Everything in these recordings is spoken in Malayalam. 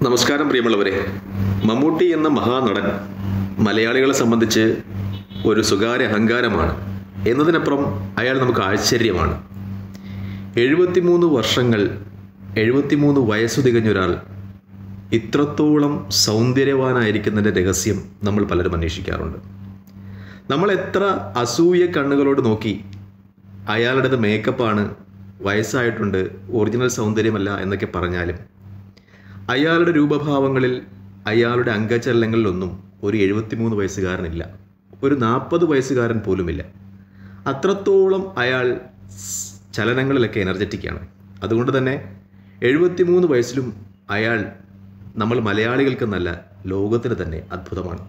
നമസ്കാരം പ്രിയമുള്ളവരെ മമ്മൂട്ടി എന്ന മഹാനടൻ മലയാളികളെ സംബന്ധിച്ച് ഒരു സ്വകാര്യ അഹങ്കാരമാണ് എന്നതിനപ്പുറം അയാൾ നമുക്ക് ആശ്ചര്യമാണ് എഴുപത്തിമൂന്ന് വർഷങ്ങൾ എഴുപത്തിമൂന്ന് വയസ്സു തികഞ്ഞ ഒരാൾ ഇത്രത്തോളം സൗന്ദര്യവാനായിരിക്കുന്നതിൻ്റെ രഹസ്യം നമ്മൾ പലരും അന്വേഷിക്കാറുണ്ട് നമ്മൾ എത്ര അസൂയ കണ്ണുകളോട് നോക്കി അയാളുടേത് മേക്കപ്പാണ് വയസ്സായിട്ടുണ്ട് ഒറിജിനൽ സൗന്ദര്യമല്ല എന്നൊക്കെ പറഞ്ഞാലും അയാളുടെ രൂപഭാവങ്ങളിൽ അയാളുടെ അംഗചലനങ്ങളിലൊന്നും ഒരു എഴുപത്തിമൂന്ന് വയസ്സുകാരനില്ല ഒരു നാൽപ്പത് വയസ്സുകാരൻ പോലുമില്ല അത്രത്തോളം അയാൾ സ് ചലനങ്ങളിലൊക്കെ എനർജറ്റിക്കാണ് അതുകൊണ്ട് തന്നെ എഴുപത്തിമൂന്ന് വയസ്സിലും അയാൾ നമ്മൾ മലയാളികൾക്കെന്നല്ല ലോകത്തിന് തന്നെ അത്ഭുതമാണ്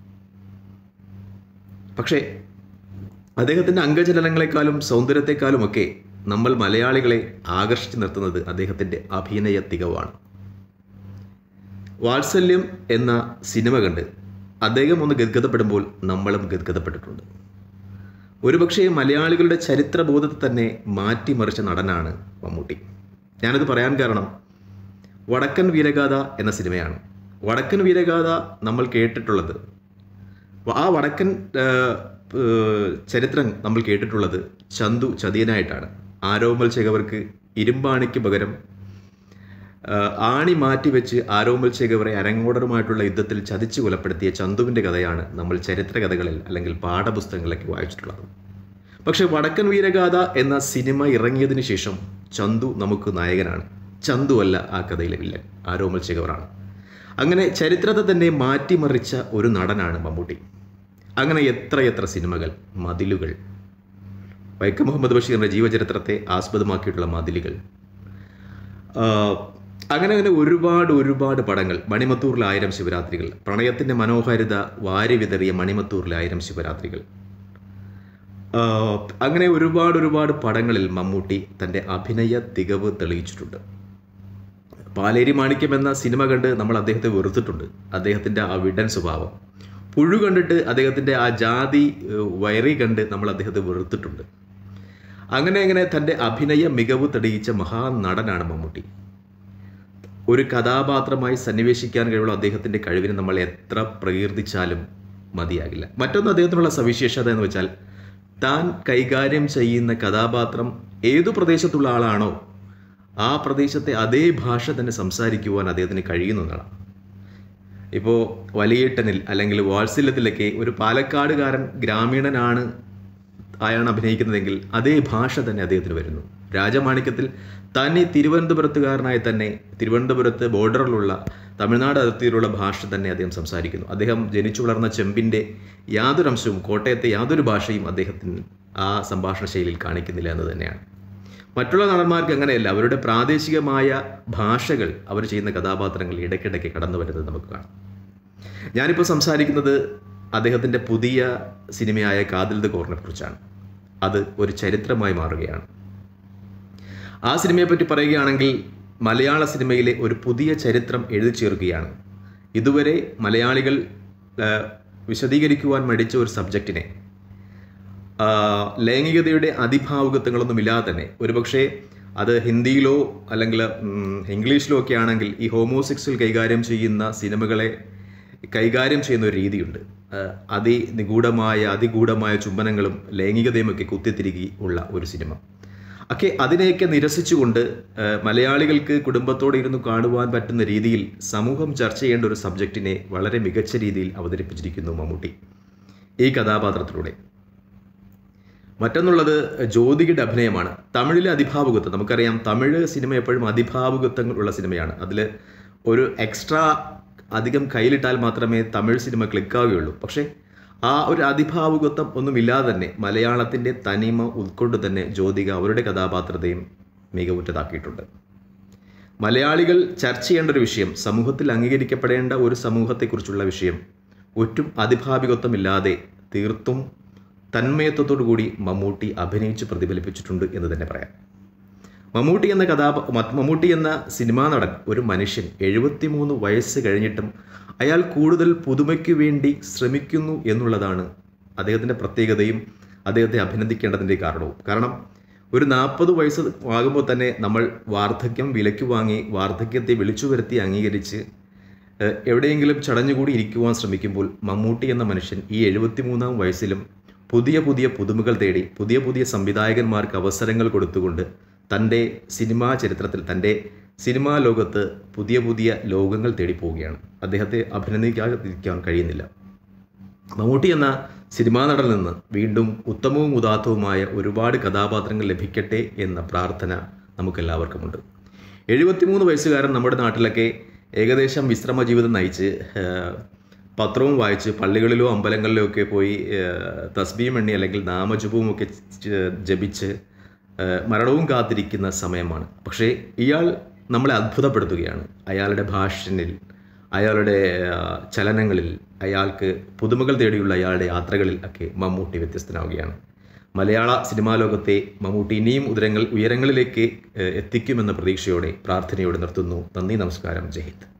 പക്ഷേ അദ്ദേഹത്തിൻ്റെ അംഗചലനങ്ങളെക്കാളും സൗന്ദര്യത്തെക്കാളുമൊക്കെ നമ്മൾ മലയാളികളെ ആകർഷിച്ചു നിർത്തുന്നത് അദ്ദേഹത്തിൻ്റെ അഭിനയ തികവാണ് വാത്സല്യം എന്ന സിനിമ കണ്ട് അദ്ദേഹം ഒന്ന് ഗദ്ഗതപ്പെടുമ്പോൾ നമ്മളും ഗദ്ഗതപ്പെട്ടിട്ടുണ്ട് ഒരുപക്ഷെ മലയാളികളുടെ ചരിത്രബോധത്തെ തന്നെ മാറ്റിമറിച്ച നടനാണ് മമ്മൂട്ടി ഞാനത് പറയാൻ കാരണം വടക്കൻ വീരഗാഥ എന്ന സിനിമയാണ് വടക്കൻ വീരഗാഥ നമ്മൾ കേട്ടിട്ടുള്ളത് ആ വടക്കൻ ആ, ഏർ, ചരിത്രം നമ്മൾ കേട്ടിട്ടുള്ളത് ചന്തു ചതിയനായിട്ടാണ് ആരോമൽ ചെകവർക്ക് ഇരുമ്പാണിക്ക് പകരം ആ, ആണി മാറ്റിവെച്ച് ആരോമൽ ചെകവറെ അരങ്ങോടറുമായിട്ടുള്ള യുദ്ധത്തിൽ ചതിച്ചു കൊലപ്പെടുത്തിയ ചന്തുവിൻ്റെ കഥയാണ് നമ്മൾ ചരിത്ര കഥകളിൽ അല്ലെങ്കിൽ പാഠപുസ്തകങ്ങളിലൊക്കെ വായിച്ചിട്ടുള്ളത് പക്ഷെ വടക്കൻ വീരഗാഥ എന്ന സിനിമ ഇറങ്ങിയതിന് ശേഷം ചന്തു നമുക്ക് നായകനാണ് ചന്തു അല്ല ആ കഥയിലെ വില്ലൻ ആരോമൽ ചെകവറാണ് അങ്ങനെ ചരിത്രത്തെ തന്നെ മാറ്റിമറിച്ച ഒരു നടനാണ് മമ്മൂട്ടി അങ്ങനെ എത്രയെത്ര സിനിമകൾ മതിലുകൾ വൈക്കം മുഹമ്മദ് ബഷീറിൻ്റെ ജീവചരിത്രത്തെ ആസ്പദമാക്കിയിട്ടുള്ള മതിലുകൾ ആഹ് അങ്ങനെ അങ്ങനെ ഒരുപാട് ഒരുപാട് പടങ്ങൾ മണിമത്തൂരിലെ ആയിരം ശിവരാത്രികൾ പ്രണയത്തിൻ്റെ മനോഹാരിത വാരി വിതറിയ മണിമത്തൂരിലെ ആയിരം ശിവരാത്രികൾ ആഹ് അങ്ങനെ ഒരുപാട് ഒരുപാട് പടങ്ങളിൽ മമ്മൂട്ടി തൻ്റെ അഭിനയ തികവ് തെളിയിച്ചിട്ടുണ്ട് പാലേരി മാണിക്യം എന്ന സിനിമ കണ്ട് നമ്മൾ അദ്ദേഹത്തെ വെറുത്തിട്ടുണ്ട് അദ്ദേഹത്തിൻ്റെ ആ വിടൻ സ്വഭാവം പുഴു കണ്ടിട്ട് അദ്ദേഹത്തിൻ്റെ ആ ജാതി ഏഹ്, വയറി കണ്ട് നമ്മൾ അദ്ദേഹത്തെ വെറുത്തിട്ടുണ്ട് അങ്ങനെ അങ്ങനെ തൻ്റെ അഭിനയ മികവ് തെളിയിച്ച മഹാനടനാണ് മമ്മൂട്ടി ഒരു കഥാപാത്രമായി സന്നിവേശിക്കാൻ കഴിവുള്ള അദ്ദേഹത്തിൻ്റെ കഴിവിനെ നമ്മൾ എത്ര പ്രകീർത്തിച്ചാലും മതിയാകില്ല മറ്റൊന്ന് അദ്ദേഹത്തിനുള്ള സവിശേഷത എന്ന് വെച്ചാൽ താൻ കൈകാര്യം ചെയ്യുന്ന കഥാപാത്രം ഏതു പ്രദേശത്തുള്ള ആളാണോ ആ പ്രദേശത്തെ അതേ ഭാഷ തന്നെ സംസാരിക്കുവാൻ അദ്ദേഹത്തിന് കഴിയുന്നതാണ് ഇപ്പോൾ വലിയേട്ടനിൽ അല്ലെങ്കിൽ വാത്സല്യത്തിലൊക്കെ ഒരു പാലക്കാടുകാരൻ ഗ്രാമീണനാണ് ആയാണ് അഭിനയിക്കുന്നതെങ്കിൽ അതേ ഭാഷ തന്നെ അദ്ദേഹത്തിന് വരുന്നു രാജമാണിക്യത്തിൽ തന്നെ തിരുവനന്തപുരത്തുകാരനായി തന്നെ തിരുവനന്തപുരത്ത് ബോർഡറിലുള്ള തമിഴ്നാട് അതിർത്തിയിലുള്ള ഭാഷ തന്നെ അദ്ദേഹം സംസാരിക്കുന്നു അദ്ദേഹം ജനിച്ചു വളർന്ന ചെമ്പിൻ്റെ യാതൊരു അംശവും കോട്ടയത്തെ യാതൊരു ഭാഷയും അദ്ദേഹത്തിന് ആ സംഭാഷണ ശൈലിയിൽ കാണിക്കുന്നില്ല എന്ന് തന്നെയാണ് മറ്റുള്ള നടന്മാർക്ക് അങ്ങനെയല്ല അവരുടെ പ്രാദേശികമായ ഭാഷകൾ അവർ ചെയ്യുന്ന കഥാപാത്രങ്ങൾ ഇടയ്ക്കിടയ്ക്ക് കടന്നു വരുന്നത് നമുക്ക് കാണാം ഞാനിപ്പോൾ സംസാരിക്കുന്നത് അദ്ദേഹത്തിൻ്റെ പുതിയ സിനിമയായ കാതിൽ ദ കോറിനെ കുറിച്ചാണ് അത് ഒരു ചരിത്രമായി മാറുകയാണ് ആ സിനിമയെപ്പറ്റി പറയുകയാണെങ്കിൽ മലയാള സിനിമയിലെ ഒരു പുതിയ ചരിത്രം എഴുതി ചേർക്കുകയാണ് ഇതുവരെ മലയാളികൾ ആ, വിശദീകരിക്കുവാൻ മടിച്ച ഒരു സബ്ജക്റ്റിനെ ആ, ലൈംഗികതയുടെ അതിഭാവുകത്വങ്ങളൊന്നും ഇല്ലാതെ തന്നെ ഒരുപക്ഷെ അത് ഹിന്ദിയിലോ അല്ലെങ്കിൽ ഉം, ഇംഗ്ലീഷിലോ ഒക്കെ ആണെങ്കിൽ ഈ ഹോമോസെക്സ്വൽ കൈകാര്യം ചെയ്യുന്ന സിനിമകളെ കൈകാര്യം ചെയ്യുന്ന ഒരു രീതിയുണ്ട് ആ, അതിനിഗൂഢമായ അതിഗൂഢമായ ചുംബനങ്ങളും ലൈംഗികതയും ഒക്കെ കുത്തിത്തിരികി ഉള്ള ഒരു സിനിമ ഒക്കെ അതിനെയൊക്കെ നിരസിച്ചുകൊണ്ട് ആ, മലയാളികൾക്ക് കുടുംബത്തോടെ ഇരുന്ന് കാണുവാൻ പറ്റുന്ന രീതിയിൽ സമൂഹം ചർച്ച ചെയ്യേണ്ട ഒരു സബ്ജക്റ്റിനെ വളരെ മികച്ച രീതിയിൽ അവതരിപ്പിച്ചിരിക്കുന്നു മമ്മൂട്ടി ഈ കഥാപാത്രത്തിലൂടെ മറ്റൊന്നുള്ളത് ജ്യോതികയുടെ അഭിനയമാണ് തമിഴിലെ അതിഭാവുകത്വം നമുക്കറിയാം തമിഴ് സിനിമ എപ്പോഴും അതിഭാവുകത്വങ്ങൾ ഉള്ള സിനിമയാണ് അതിൽ ഒരു എക്സ്ട്രാ അധികം കയ്യിലിട്ടാൽ മാത്രമേ തമിഴ് സിനിമ ക്ലിക്കാവുകയുള്ളൂ പക്ഷേ ആ ഒരു അതിഭാവുകത്വം ഒന്നുമില്ലാതെ തന്നെ മലയാളത്തിൻ്റെ തനിമ ഉൾക്കൊണ്ട് തന്നെ ജ്യോതിക അവരുടെ കഥാപാത്രത്തെയും മികവുറ്റതാക്കിയിട്ടുണ്ട് മലയാളികൾ ചർച്ച ചെയ്യേണ്ട ഒരു വിഷയം സമൂഹത്തിൽ അംഗീകരിക്കപ്പെടേണ്ട ഒരു സമൂഹത്തെക്കുറിച്ചുള്ള വിഷയം ഒറ്റും അതിഭാവികത്വമില്ലാതെ തീർത്തും തന്മയത്വത്തോടു കൂടി മമ്മൂട്ടി അഭിനയിച്ച് പ്രതിഫലിപ്പിച്ചിട്ടുണ്ട് എന്ന് തന്നെ പറയാം മമ്മൂട്ടി എന്ന കഥാപ മ- മമ്മൂട്ടി എന്ന സിനിമാ നടൻ ഒരു മനുഷ്യൻ എഴുപത്തിമൂന്ന് വയസ്സ് കഴിഞ്ഞിട്ടും അയാൾ കൂടുതൽ പുതുമയ്ക്ക് വേണ്ടി ശ്രമിക്കുന്നു എന്നുള്ളതാണ് അദ്ദേഹത്തിൻ്റെ പ്രത്യേകതയും അദ്ദേഹത്തെ അഭിനന്ദിക്കേണ്ടതിൻ്റെ കാരണവും കാരണം ഒരു നാൽപ്പത് വയസ്സ് ആകുമ്പോൾ തന്നെ നമ്മൾ വാർദ്ധക്യം വിലയ്ക്ക് വാങ്ങി വാർദ്ധക്യത്തെ വിളിച്ചു വരുത്തി അംഗീകരിച്ച് ഏഹ് എവിടെയെങ്കിലും ചടഞ്ഞുകൂടി ഇരിക്കുവാൻ ശ്രമിക്കുമ്പോൾ മമ്മൂട്ടി എന്ന മനുഷ്യൻ ഈ എഴുപത്തിമൂന്നാം വയസ്സിലും പുതിയ പുതിയ പുതുമകൾ തേടി പുതിയ പുതിയ സംവിധായകന്മാർക്ക് അവസരങ്ങൾ കൊടുത്തുകൊണ്ട് തൻ്റെ സിനിമാ ചരിത്രത്തിൽ തൻ്റെ സിനിമാ ലോകത്ത് പുതിയ പുതിയ ലോകങ്ങൾ തേടി പോവുകയാണ് അദ്ദേഹത്തെ അഭിനന്ദിക്കാതിരിക്കാൻ കഴിയുന്നില്ല മമ്മൂട്ടി എന്ന സിനിമാ നടനിൽ നിന്ന് വീണ്ടും ഉത്തമവും ഉദാത്തവുമായ ഒരുപാട് കഥാപാത്രങ്ങൾ ലഭിക്കട്ടെ എന്ന പ്രാർത്ഥന നമുക്കെല്ലാവർക്കുമുണ്ട് എഴുപത്തിമൂന്ന് വയസ്സുകാരൻ നമ്മുടെ നാട്ടിലൊക്കെ ഏകദേശം വിശ്രമ ജീവിതം നയിച്ച് ഏഹ്, പത്രവും വായിച്ച് പള്ളികളിലോ അമ്പലങ്ങളിലോ ഒക്കെ പോയി ഏഹ്, തസ്ബീം എണ്ണി അല്ലെങ്കിൽ നാമജപവും ഒക്കെ ച- ജപിച്ച് ഏഹ്, മരണവും കാത്തിരിക്കുന്ന സമയമാണ് പക്ഷേ ഇയാൾ നമ്മളെ അത്ഭുതപ്പെടുത്തുകയാണ് അയാളുടെ ഭാഷനിൽ അയാളുടെ ആ, ചലനങ്ങളിൽ അയാൾക്ക് പുതുമകൾ തേടിയുള്ള അയാളുടെ യാത്രകളിൽ ഒക്കെ മമ്മൂട്ടി വ്യത്യസ്തനാവുകയാണ് മലയാള സിനിമാ ലോകത്തെ മമ്മൂട്ടി ഇനിയും ഉയരങ്ങൾ ഉയരങ്ങളിലേക്ക് ഏഹ്, എത്തിക്കുമെന്ന പ്രതീക്ഷയോടെ പ്രാർത്ഥനയോടെ നിർത്തുന്നു നന്ദി നമസ്കാരം ജയ് ഹിന്ദ്